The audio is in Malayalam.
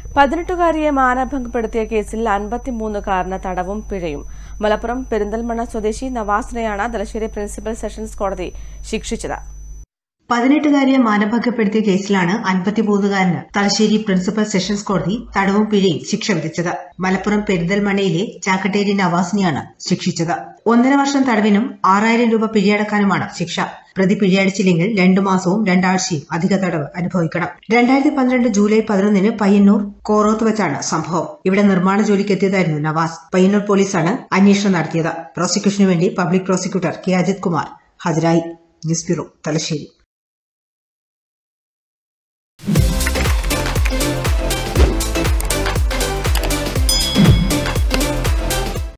പതിനെട്ടുകാരിയെ മാനഭംഗപ്പെടുത്തിയ കേസിൽ അൻപത്തിമൂന്നുകാരന് തടവും പിഴയും മലപ്പുറം പെരിന്തൽമണ്ണ സ്വദേശി നവാസിനെയാണ് തലശ്ശേരി പ്രിൻസിപ്പൽ സെഷൻസ് കോടതി ശിക്ഷിച്ചത് പതിനെട്ടുകാരിയെ മാനഭംഗപ്പെടുത്തിയ കേസിലാണ് അൻപത്തിമൂന്നുകാരന് തലശ്ശേരി പ്രിൻസിപ്പൽ സെഷൻസ് കോടതി തടവും പിഴയും ശിക്ഷ വിധിച്ചത് മലപ്പുറം പെരിന്തൽമണ്ണയിലെ ചാക്കട്ടേരി നവാസിനെയാണ് ശിക്ഷിച്ചത് ഒന്നര വർഷം തടവിനും ആറായിരം രൂപ പിഴയടക്കാനുമാണ് ശിക്ഷ പ്രതി പിഴയടിച്ചില്ലെങ്കിൽ രണ്ടു മാസവും രണ്ടാഴ്ചയും അധിക തടവ് അനുഭവിക്കണം രണ്ടായിരത്തി പന്ത്രണ്ട് ജൂലൈ പതിനൊന്നിന് പയ്യന്നൂർ കോറോത്ത് വെച്ചാണ് സംഭവം ഇവിടെ നിർമ്മാണ ജോലിക്ക് എത്തിയതായിരുന്നു നവാസ് പയ്യന്നൂർ പോലീസാണ് അന്വേഷണം നടത്തിയത് പ്രോസിക്യൂഷനു വേണ്ടി public prosecutor K Ajith Kumar ഹാജരായി ന്യൂസ് ബ്യൂറോ തലശ്ശേരി